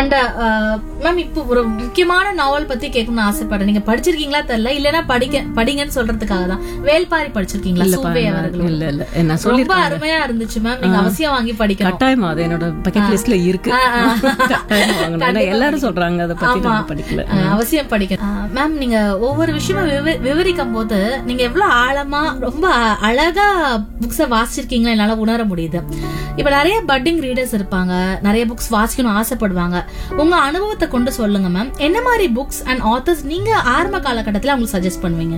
And ma'am இப்போ ஒரு முக்கியமான நாவல் பத்தி கேட்கணும்னு ஆசைப்படுறேன் நீங்க படிச்சிருக்கீங்களா தெரியல இல்லனா படிக்க படிங்கன்னு சொல்றதுக்காக தான் வேல்பாரி படிச்சிருக்கீங்களா சுவை அவர்கள் இல்ல இல்ல நான் ரொம்ப சொல்லிருக்கேன் அருமையா இருந்துச்சு மேம் நீங்க அவசியம் வாங்கி படிக்கணும் கட்டாயமா அது என்னோட பக்கெட் லிஸ்ட்ல இருக்கு கட்டாயமா வாங்கணும் ஏன்னா எல்லாரும் சொல்றாங்க அதை பத்தி ஆமா. நான் படிக்கல அஹ், அவசியம் படிக்கணும் மேம் நீங்க ஒவ்வொரு விஷயமா விவ- விவரிக்கும் போது நீங்க எவ்வளவு ஆழமா ரொம்ப அ- அழகா புக்ஸ வாசிச்சிருக்கீங்களா என்னால உணர முடியுது இப்ப நிறைய பட்டிங் ரீடர்ஸ் இருப்பாங்க நிறைய புக்ஸ் வாசிக்கணும் ஆசைப்படுவாங்க உங்க அனுபவத்தை கொண்டு சொல்லுங்க மேம் என்ன மாதிரி புக்ஸ் அண்ட் ஆத்தர்ஸ் நீங்க ஆரம்ப காலகட்டத்துல அவங்களுக்கு சஜஸ்ட் பண்ணுவீங்க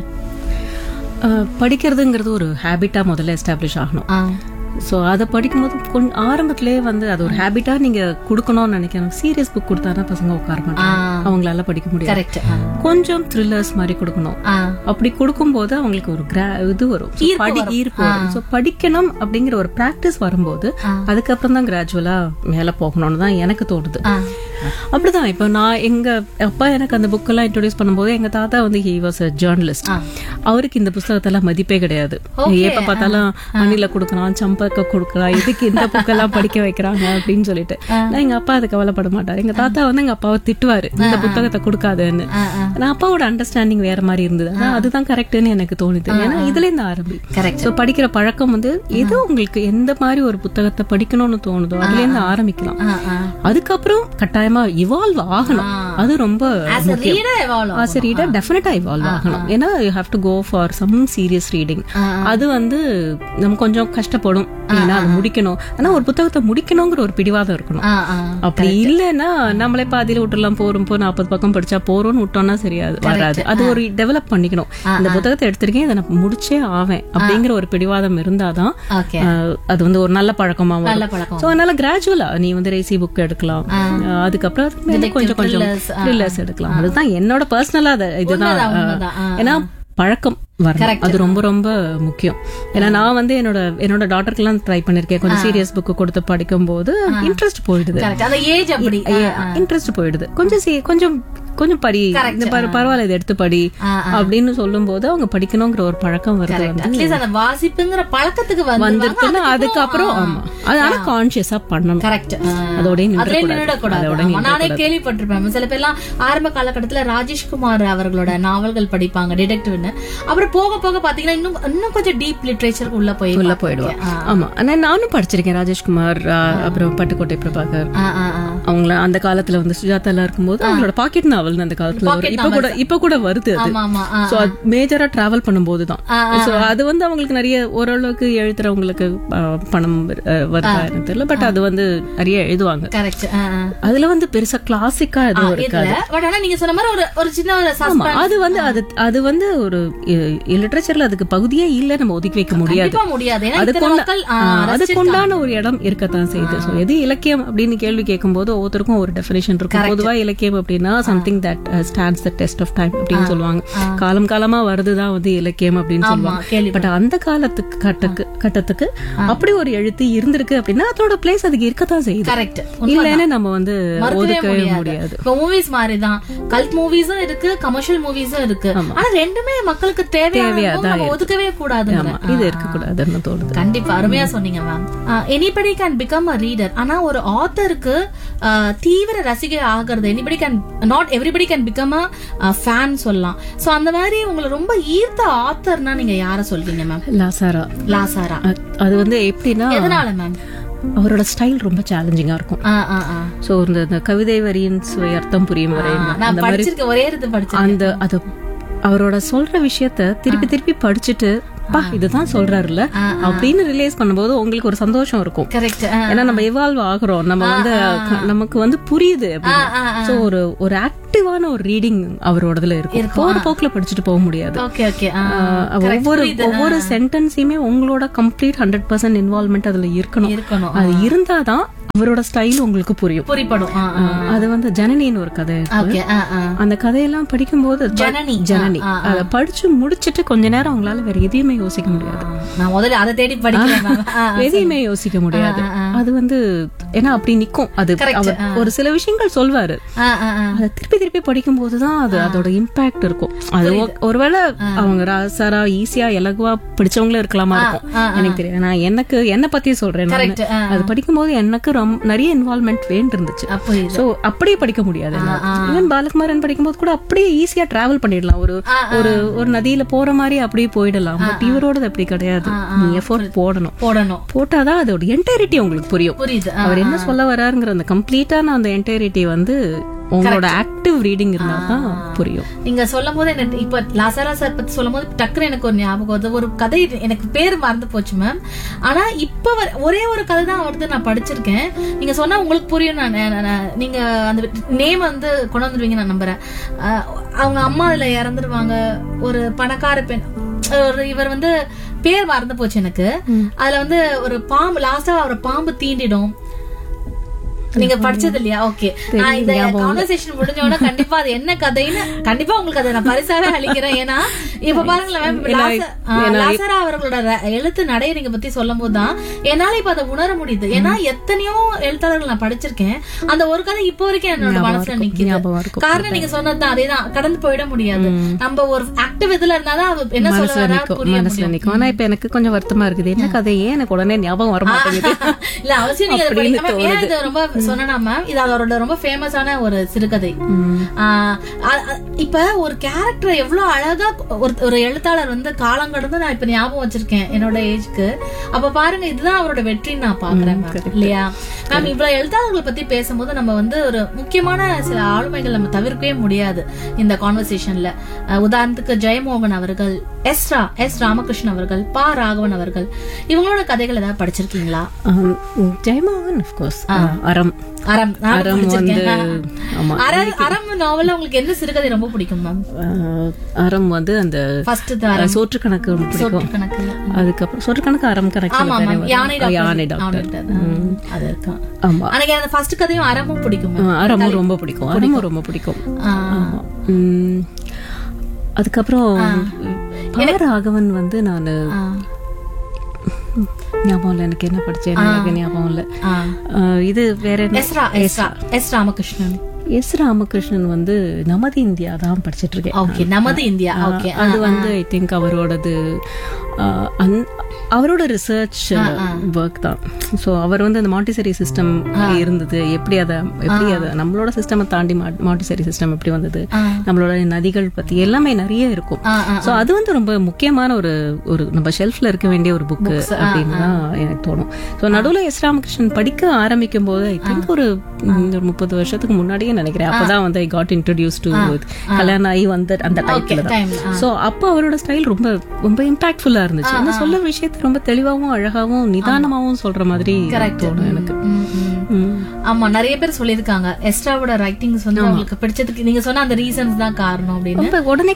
அஹ், படிக்கிறதுங்கிறது ஒரு ஹேபிட்டா முதல்ல எஸ்டாப்ளிஷ் ஆகணும் ஆ, ஸோ அதை படிக்கும்போது கொஞ்சம் ஆரம்பத்திலே வந்து அது ஒரு ஹேபிட்டா நீங்க கொடுக்கணும்னு நினைக்கிறேன் சீரியஸ் புக் கொடுத்தாதான் பசங்க உட்கார மாட்டாங்க அவங்களால படிக்க முடியாது கரெக்ட் கொஞ்சம் த்ரில்லர்ஸ் மாதிரி கொடுக்கணும் அப்படி கொடுக்கும்போது அவங்களுக்கு ஒரு கிரா இது வரும் So, படி ஈர்ப்பு வரும் ஸோ படிக்கணும் அப்படிங்கிற ஒரு பிராக்டிஸ் வரும்போது அதுக்கப்புறம் தான் கிராஜுவலா மேல போகணும்னு தான் எனக்கு தோணுது அப்படிதான் இப்போ நான் எங்க அப்பா எனக்கு அந்த புக்கெல்லாம் இன்ட்ரோடியூஸ் பண்ணும்போது எங்க தாத்தா வந்து ஹி வாஸ் அ ஜேர்னலிஸ்ட் அவருக்கு இந்த புஸ்தகத்தெல்லாம் மதிப்பே கிடையாது எப்ப பார்த்தாலும் அணில கொடுக்கலாம் சம்பக்க கொடுக்கலாம் இதுக்கு இந்த புக்கெல்லாம் படிக்க வைக்கிறாங்க அப்படின்னு சொல்லிட்டு நான் எங்க அப்பா அதை கவலைப்பட மாட்டார் எங்க தாத்தா வந்து எங்க அப்பாவை திட்டுவாரு இந்த புத்தகத்தை கொடுக்காதுன்னு நான் அப்பாவோட அண்டர்ஸ்டாண்டிங் வேற மாதிரி இருந்தது ஆனா அதுதான் கரெக்ட்னு எனக்கு தோணுது ஏன்னா இதுல இருந்து ஆரம்பி கரெக்ட் சோ படிக்கிற பழக்கம் வந்து எது உங்களுக்கு எந்த மாதிரி ஒரு புத்தகத்தை படிக்கணும்னு தோணுதோ அதுல இருந்து ஆரம்பிக்கலாம் அதுக்கப்புறம் கட்டாயமா இவால்வ் ஆகணும் அது ரொம்ப முக்கியம் ரீடர் எவாலும் ஆஸ் ரீடர் டெஃபினட்டா இவால்வ் ஆகணும் ஏன்னா you have to go for some serious reading அது வந்து நம்ம கொஞ்சம் கஷ்டப்படும் ஏன்னா அது முடிக்கணும் ஆனா ஒரு புத்தகத்தை முடிக்கணுங்கிற ஒரு பிடிவாதம் இருக்கணும் அப்படி இல்லைன்னா நம்மளே பாதியில விட்டுலாம் போறோம் போ நாற்பது பக்கம் படிச்சா போறோம்னு விட்டோம்னா சரியாது வராது அது ஒரு டெவலப் பண்ணிக்கணும் இந்த புத்தகத்தை எடுத்திருக்கேன் இதை நான் முடிச்சே ஆவேன் அப்படிங்கிற ஒரு பிடிவாதம் இருந்தாதான் ஓகே அஹ், அது வந்து ஒரு நல்ல பழக்கமா நல்ல வரும் பழக்கம் சோ அதனால கிராஜுவலா நீ வந்து ரேசி புக் எடுக்கலாம் அஹ், அதுக்கப்புறம் அதுக்கு மேல கொஞ்சம் கொஞ்சம் thrillers, ஆ. த்ரில்லர்ஸ் எடுக்கலாம் அதுதான் என்னோட பர்சனலா இதுதான் உண்மைதான், அஹ், உண்மைதான். ஆ, ஏன்னா பழக்கம் வரணும் அது ரொம்ப ரொம்ப முக்கியம் ஏன்னா நான் வந்து என்னோட என்னோட டாட்டருக்கெல்லாம் ட்ரை பண்ணிருக்கேன் கொஞ்சம் சீரியஸ் புக் கொடுத்து படிக்கும் போது இன்ட்ரெஸ்ட் போயிடுது கரெக்ட் அந்த ஏஜ் அப்படி இன்ட்ரெஸ்ட் போயிடுது கொஞ்சம் see- கொஞ்சம் கொஞ்சம் படி இந்த பர- பரவாயில்ல இதை எடுத்து படி அப்படின்னு சொல்லும் போது அவங்க படிக்கணுங்கிற ஒரு பழக்கம் வருது வந்து அட்லீஸ்ட் அந்த வாசிப்புங்கிற பழக்கத்துக்கு வந்துருக்குன்னா அதுக்கப்புறம் ஆமா அது ஆனா கான்சியஸா பண்ணணும் கரெக்ட் அதோடய அதுல நின்று நின்றுடக்கூடாது அதோட ஆமா, நானே கேள்விப்பட்டிருப்பேன் சில பேர்லாம் ஆரம்ப காலகட்டத்துல ராஜேஷ்குமார் அவர்களோட நாவல்கள் படிப்பாங்க டிடெக்டிவ்னு அப்புறம் போக போக பாத்தீங்கன்னா இன்னும் இன்னும் கொஞ்சம் டீப் லிட்ரேச்சர் உள்ள போய் உள்ள போயிடுவோம் ஆமா ஆனா நானும் படிச்சிருக்கேன் ராஜேஷ்குமார் ஆ, அப்புறம் பட்டுக்கோட்டை பிரபாகர் ஆ, ஆ, ஆ. அவங்கள அந்த காலத்துல வந்து சுஜாதா எல்லாம் இருக்கும்போது அவங்களோட பாக்கெட் நாவல் அந்த காலத்துல வரும் இப்ப கூட இப்ப கூட வருது அது ஆமா ஆமா ஆ. சோ மேஜரா டிராவல் பண்ணும்போது தான் சோ அது வந்து அவங்களுக்கு நிறைய ஓரளவுக்கு எழுத்துறவங்களுக்கு ஆ, பணம் ஆ, வருதா எனக்கு தெரியல பட் அது வந்து நிறைய எழுதுவாங்க கரெக்ட் அதுல வந்து பெருசா கிளாசிக்கா எதுவும் இருக்கு இல்ல பட் ஆனா நீங்க சொன்ன மாதிரி ஒரு ஒரு சின்ன ஒரு ஆமா சஸ்பென்ஸ் அது வந்து அது அது வந்து ஒரு லிட்டரேச்சர்ல அதுக்கு பகுதியே இல்ல நம்ம ஒதுக்கி வைக்க முடியாது கண்டிப்பா முடியாது ஏன்னா அது இத்தனை கொண்ட- மக்கள் ஆ, ஆ, அதுக்கு ரசிச்சிருக்காங்க. உண்டான ஒரு இடம் இருக்கத்தான் செய்யுது சோ எது இலக்கியம் அப்படின்னு கேள்வி கேட்கும்போது ஒவ்வொருத்தருக்கும் ஒரு டெஃபினேஷன் இருக்கும் பொதுவா இலக்கியம் அப்படின்னா something that stands the test of time அப்படின்னு சொல்லுவாங்க காலம் காலமா வருதுதான் வந்து இலக்கியம் அப்படின்னு ஆமா சொல்லுவாங்க கேள்வி பட் அந்த காலத்துக்கு கட்டக்கு கட்டத்துக்கு அப்படி ஒரு எழுத்து இருந்திருக்கு அப்படின்னா அதோட பிளேஸ் அதுக்கு இருக்கத்தான் செய்யுது கரெக்ட் இல்லைன்னு நம்ம வந்து மறுக்கவே ஒதுக்கவே முடியாது முடியாது இப்ப மூவிஸ் மாதிரி தான் கல்ட் மூவிஸும் இருக்கு கமர்ஷியல் மூவிஸும் இருக்கு ஆனா ரெண்டுமே மக்களுக்கு தேவையான நம்ம ஒதுக்கவே கூடாது ஆமா இது இருக்கக்கூடாதுன்னு தோணுது கண்டிப்பா அருமையா சொன்னீங்க ma'am anybody can become a reader ஆனா ஒரு ஆத்தருக்கு தீவிர ரசிகை ஆகிறது anybody can not everybody can become a fan சொல்லலாம் சோ அந்த மாதிரி உங்களை ரொம்ப ஈர்த்த ஆத்தர்னா நீங்க யார சொல்றீங்க மேம் லாசாரா லாசாரா அ- அது வந்து எப்படின்னா எதனால மேம் அவரோட ஸ்டைல் ரொம்ப சேலஞ்சிங்கா இருக்கும் ஆ ஆ ஆ சோ இந்த இந்த கவிதை வரியின் சுவை அர்த்தம் புரியும் வரை நான் படிச்சிருக்கேன் ஒரே இது படிச்சிருக்கேன் அந்த அது அவரோட சொல்ற விஷயத்த திருப்பி திருப்பி படிச்சுட்டு பா இதுதான் சொல்றாருல்ல அப்படின்னு ரிலேஸ் பண்ணும்போது உங்களுக்கு ஒரு சந்தோஷம் இருக்கும் கரெக்ட் ஏன்னா நம்ம எவால்வ் ஆகுறோம் நம்ம வந்து க- நமக்கு வந்து புரியுது சோ ஒரு ஒரு ஆக்டிவான ஒரு ரீடிங் அவரோடதுல இருக்கும் போற போக்குல படிச்சுட்டு போக முடியாது ஓகே ஓகே ஆஹ் ஒவ்வொரு ஒவ்வொரு சென்டென்ஸையுமே உங்களோட கம்ப்ளீட் ஹண்ட்ரட் பர்சன்ட் இன்வால்மெண்ட் அதுல இருக்கணும் இருக்கணும் அது இருந்தாதான் அவரோட ஸ்டைல் உங்களுக்கு புரியும் புரிப்படும் ஆ, ஆ. அது வந்து ஜனனின்னு ஒரு கதை இருக்கு. ஓகே ஆ ஆ அந்த கதையெல்லாம் படிக்கும்போது ப- ஜனனி. ஜனனி ஆ, அதை படிச்சு முடிச்சிட்டு கொஞ்ச நேரம் அவங்களால வேற எதையுமே யோசிக்க முடியாது நான் முதல்ல அதை தேடி படிக்கிறேன் ma'am. ஆ, எதையுமே யோசிக்க முடியாது அது வந்து ஏன்னா அப்படி நிக்கும் அது அவர் ஒரு சில விஷயங்கள் சொல்வாரு ஆ, ஆ, ஆ. அதை திருப்பி திருப்பி படிக்கும் போதுதான் அது அதோட இம்பாக்ட் இருக்கும் அது ஒ- ஒருவேளை அவங்க ராசாரா ஈஸியா இலகுவா படிச்சவங்களும் இருக்கலாமா இருக்கும் எனக்கு தெரியாது நான் எனக்கு என்ன பத்தி சொல்றேன் நானு. Correct. ஆ, அது படிக்கும்போது எனக்கு ரொம்ப- நிறைய இன்வால்மெண்ட் வேண்டிருந்துச்சு அப்போ இது சோ அப்படியே படிக்க முடியாது ஈவன் பாலகுமாரன் படிக்கும்போது கூட அப்படியே ஈஸியா டிராவல் பண்ணிடலாம் ஒரு ஒரு ஒரு நதியில போற மாதிரி அப்படியே போயிடலாம் பட் இவரோடது அப்படி கிடையாது நீ எஃபோர்ட் போடணும் போடணும் போட்டாதான் அதோட என்டைரிட்டி உங்களுக்கு புரியும் புரியுது ஆ, அவர் என்ன சொல்ல வராருங்கிற அந்த கம்ப்ளீட்டான அந்த என்டைரிட்டி வந்து உங்களோட ஆக்டிவ் ரீடிங் இருந்தா தான் புரியும் நீங்க சொல்லும் போது எனக்கு இப்ப லாசாரா சார் பத்தி சொல்லும் போது டக்குனு எனக்கு ஒரு ஞாபகம் வருது ஒரு கதை இது எனக்கு பேர் மறந்து போச்சு மேம் ஆனா இப்ப வர- ஒரே ஒரு கதை தான் வருது நான் படிச்சிருக்கேன் நீங்க சொன்னா உங்களுக்கு புரியும் நான் நான்- நான்- நீங்க அந்த நேம் வந்து கொண்டு வந்துருவீங்க நான் நம்புறேன் அஹ், அவங்க அம்மா அதுல இறந்துருவாங்க ஒரு பணக்கார பெண் ஒரு இவர் வந்து பேர் மறந்து போச்சு எனக்கு அதுல வந்து ஒரு பாம்பு லாஸ்டா ஒரு பாம்பு தீண்டிடும் நீங்க படிச்சது இல்லையா ஓகே நான் இந்த கான்வர்சேஷன் முடிஞ்ச உடனே கண்டிப்பா அது என்ன கதைன்னு கண்டிப்பா உங்களுக்கு அதை நான் பரிசாவே அளிக்கிறேன் ஏன்னா இப்ப பாருங்களேன் ma'am, இப்ப லாச- ஆ, லாசரா அவர்களோட ர- எழுத்து நடையை நீங்க பத்தி சொல்லும் போதுதான் என்னால இப்ப அதை உணர முடியுது ஏன்னா எத்தனையோ எழுத்தாளர்கள் நான் படிச்சிருக்கேன் அந்த ஒரு கதை இப்போ வரைக்கும் என்னோட மனசுல நிக்குது ஞாபகம் இருக்கும் காரணம் நீங்க சொன்னதுதான் அதேதான் கடந்து போயிட முடியாது நம்ம ஒரு ஆக்டிவ் இதுல இருந்தாதான் அது என்ன சொல்ல மனசுல வரா நிக்கும் புரிய மனசுல முடியும் நிக்கும் ஆனா இப்ப எனக்கு கொஞ்சம் வருத்தமா இருக்குது என்ன கதை ஏன் எனக்கு உடனே ஞாபகம் வர மாட்டேங்குது இல்ல அவசியம் நீங்க இதை அப்படின்னு படிக்க- ma'am, ஏன் இது ரொம்ப சொன்னா மேம் இது அவரோட ரொம்ப ஃபேமஸான ஒரு சிறுகதை ஆஹ் அ- அ- இப்ப ஒரு கேரக்டர் எவ்வளவு அழகா ஒரு ஒரு எழுத்தாளர் வந்து காலம் கடந்து நான் இப்ப ஞாபகம் வச்சிருக்கேன் என்னோட ஏஜ்க்கு அப்ப பாருங்க இதுதான் அவரோட வெற்றின்னு நான் பாக்குறேன் ma'am. இல்லையா மேம் இவ்வளவு எழுத்தாளர்களை பத்தி பேசும்போது நம்ம வந்து ஒரு முக்கியமான சில ஆளுமைகள் நம்ம தவிர்க்கவே முடியாது இந்த கான்வர்சேஷன்ல உதாரணத்துக்கு ஜெயமோகன் அவர்கள் எஸ் ரா எஸ் ராமகிருஷ்ணன் அவர்கள் பா ராகவன் அவர்கள் இவங்களோட கதைகள் ஏதாவது படிச்சிருக்கீங்களா ஆம், ஜெயமோகன் அஃப்கோர்ஸ் அறம் அறம் நானும் அறம் வந்து படிச்சிருக்கேன். ஆமா அறம் அறம் நாவல்ல உங்களுக்கு எந்த சிறுகதை ரொம்ப பிடிக்கும் மேம் ஆஹ், அறம் வந்து அந்த ஃபர்ஸ்ட் அஹ், சோற்று கணக்கு ரொம்ப பிடிக்கும் கணக்கு அதுக்கப்புறம் சோற்று கணக்கு அறம் கணக்கு ஆமா மேம் யானை டாக்டர் யானை டாக்டர் அது இருக்கா ஆமா எனக்கு அந்த ஃபர்ஸ்ட் கதையும் அறமும் பிடிக்கும் ma'am. ஆஹ், அறமும் ரொம்ப பிடிக்கும் அறமும் ரொம்ப பிடிக்கும் ஆ, ஆமா. உம், அதுக்கப்புறம் பா ராகவன் வந்து நான் ஆ, ஞாபகம் இல்லை எனக்கு என்ன படிச்சேன் எனக்கு ஞாபகம் இல்லை ஆ. ஆஹ், இது வேற என்ன S Ra S Ra S Ramakrishnan S Ramakrishnan வந்து நமது இந்தியா தான் படிச்சிட்டு இருக்கேன் ஓகே நமது இந்தியா ஓகே அது வந்து ஐ திங்க் அவரோடது ஆஹ், அந்- அவரோட ரிசர்ச் ஒர்க் தான் ஸோ அவர் வந்து அந்த மாண்டிசரி சிஸ்டம் இருந்தது எப்படி அதை எப்படி அதை நம்மளோட சிஸ்டம் தாண்டி மாண்டிசரி சிஸ்டம் எப்படி வந்தது நம்மளோட நதிகள் பத்தி எல்லாமே நிறைய இருக்கும் ஆ, ஆ, ஸோ அது வந்து ரொம்ப முக்கியமான ஒரு ஒரு நம்ம ஷெல்ஃப்ல இருக்க வேண்டிய ஒரு புக் அப்படின்னு தான் எனக்கு தோணும் ஸோ நடுவில் எஸ் ராமகிருஷ்ணன் படிக்க ஆரம்பிக்கும் போது ஐ திங்க் ஒரு ம், ஒரு முப்பது வருஷத்துக்கு முன்னாடியே நினைக்கிறேன் அப்பதான் வந்து ஐ காட் இன்ட்ரடியூஸ் டு கல்யாணம் ஆகி வந்த அந்த டைப்ல தான் டைம் சோ அப்ப அவரோட ஸ்டைல் ரொம்ப ரொம்ப இம்பாக்ட்ஃபுல்லா இருந்துச்சு என்ன சொல்ல விஷயத்தை ரொம்ப தெளிவாவும் அழகாவும் நிதானமாவும் சொல்ற மாதிரி தோணும் எனக்கு ம். ஆமா நிறைய பேர் சொல்லியிருக்காங்க எஸ்ட்ராவோட ரைட்டிங்ஸ் வந்து அவங்களுக்கு பிடிச்சதுக்கு நீங்க சொன்ன அந்த ரீசன்ஸ் தான் காரணம் அப்படின்னு ரொம்ப உடனே